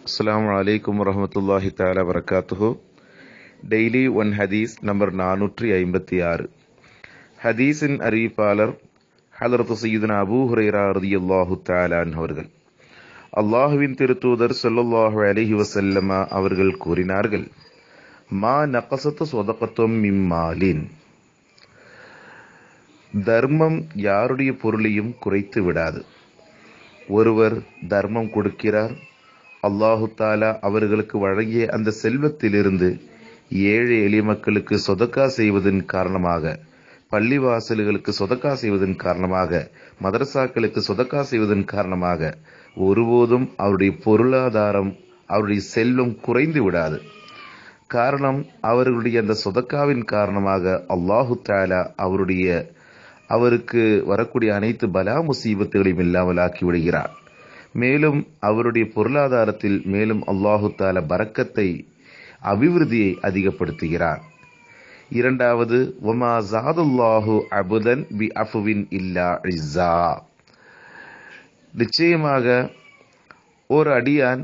அஸ்ஸலாமு அலைக்கும் வரஹமத்துல்லாஹி தாலா வரகாத்துஹு டெய்லி ஒன் ஹதீஸ் நம்பர் நானூற்றி ஐம்பத்தி ஆறு ஹதீஸின் அறிவிப்பாளர் ஹலரத்து சையீதுனா அபூ ஹுரைரா ரதியல்லாஹு தாலான் அவர்கள் அல்லாஹுவின் திருத்தூதர் ஸல்லல்லாஹு அலைஹி வஸல்லம அவர்கள் கூறினார்கள் மா நகசத்து சொதகத்தும் மிம்மாலின் தர்மம் யாருடைய பொருளையும் குறைத்து விடாது ஒருவர் தர்மம் கொடுக்கிறார் அல்லாஹு தாலா அவர்களுக்கு வழங்கிய அந்த செல்வத்திலிருந்து ஏழை எளிய மக்களுக்கு சொதக்கா செய்வதன் காரணமாக பள்ளிவாசல்களுக்கு சொதக்கா செய்வதன் காரணமாக மதரசாக்களுக்கு சொதக்கா செய்வதன் காரணமாக ஒருபோதும் அவருடைய பொருளாதாரம் அவருடைய செல்வம் குறைந்து விடாது காரணம் அவர்களுடைய அந்த சொதக்காவின் காரணமாக அல்லாஹு தாலா அவருடைய அவருக்கு வரக்கூடிய அனைத்து பலா முசீபத்துகளையும் இல்லாமல் ஆக்கி விடுகிறார் மேலும் அவருடைய பொருளாதாரத்தில் மேலும் அல்லாஹு தால பறக்கத்தை அபிவிருத்தியை அதிகப்படுத்துகிறார் இரண்டாவது ஒமா ஜாதுல்லாஹு அபுதன் பி அஃபுவின் இல்லா இஸ்ஸா நிச்சயமாக ஒரு அடியான்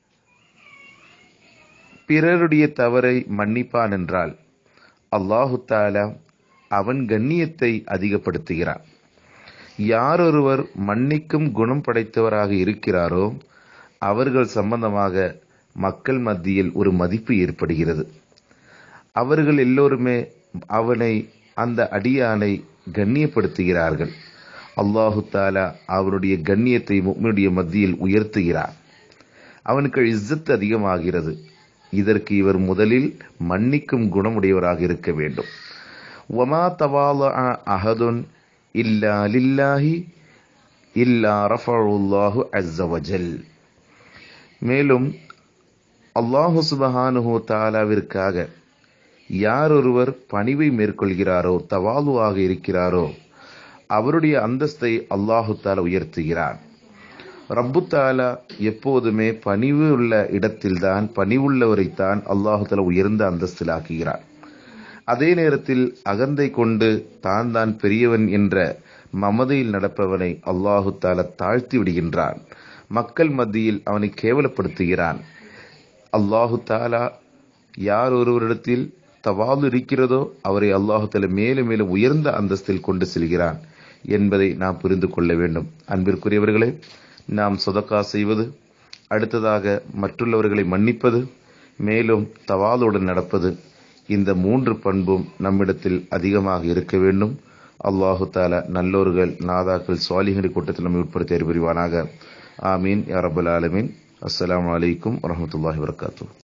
பிறருடைய தவறை மன்னிப்பான் என்றால் அல்லாஹு தாலா அவன் கண்ணியத்தை அதிகப்படுத்துகிறான் யாரொருவர் மன்னிக்கும் குணம் படைத்தவராக இருக்கிறாரோ அவர்கள் சம்பந்தமாக மக்கள் மத்தியில் ஒரு மதிப்பு ஏற்படுகிறது அவர்கள் எல்லோருமே அவனை அந்த அடியானை கண்ணியப்படுத்துகிறார்கள் அல்லாஹு தாலா அவனுடைய கண்ணியத்தை முக்மனுடைய மத்தியில் உயர்த்துகிறார் அவனுக்கு இஸ்ஸத்து அதிகமாகிறது இதற்கு இவர் முதலில் மன்னிக்கும் குணமுடையவராக இருக்க வேண்டும் ஒமா தவால அஹதுன் இல்லா லில்லாஹி இல்லா ரஃபுல்லாஹு அஸ்ஸவஜல் மேலும் அல்லாஹு சுபஹானுஹு தாலாவிற்காக யார் ஒருவர் பணிவை மேற்கொள்கிறாரோ தவாலுவாக இருக்கிறாரோ அவருடைய அந்தஸ்தை அல்லாஹு தாலா உயர்த்துகிறார் ரப்பு தாலா எப்போதுமே பணிவு உள்ள இடத்தில்தான் பணிவுள்ளவரைத்தான் அல்லாஹு தாலா உயர்ந்த அந்தஸ்தில் ஆக்குகிறார் அதே நேரத்தில் அகந்தை கொண்டு தான் தான் பெரியவன் என்ற மமதையில் நடப்பவனை அல்லாஹு தாலா தாழ்த்தி விடுகின்றான் மக்கள் மத்தியில் அவனை கேவலப்படுத்துகிறான் அல்லாஹு தாலா யார் ஒருவரிடத்தில் தவாது இருக்கிறதோ அவரை அல்லாஹு தாலா மேலும் மேலும் உயர்ந்த அந்தஸ்தில் கொண்டு செல்கிறான் என்பதை நாம் புரிந்து கொள்ள வேண்டும் அன்பிற்குரியவர்களே நாம் சொதக்கா செய்வது அடுத்ததாக மற்றுள்ளவர்களை மன்னிப்பது மேலும் தவாலுடன் நடப்பது இந்த மூன்று பண்பும் நம்மிடத்தில் அதிகமாக இருக்க வேண்டும் அல்லாஹு தாலா நல்லோர்கள் நாதாக்கள் சுவாலிகரி கூட்டத்தில் நம்மை உட்படுத்தி அறிவுரிவானாக ஆமீன் யாரபுல் ஆலமீன் அஸ்லாம் வலைக்கும் வரமத்துல்லாஹி வரகாத்தூ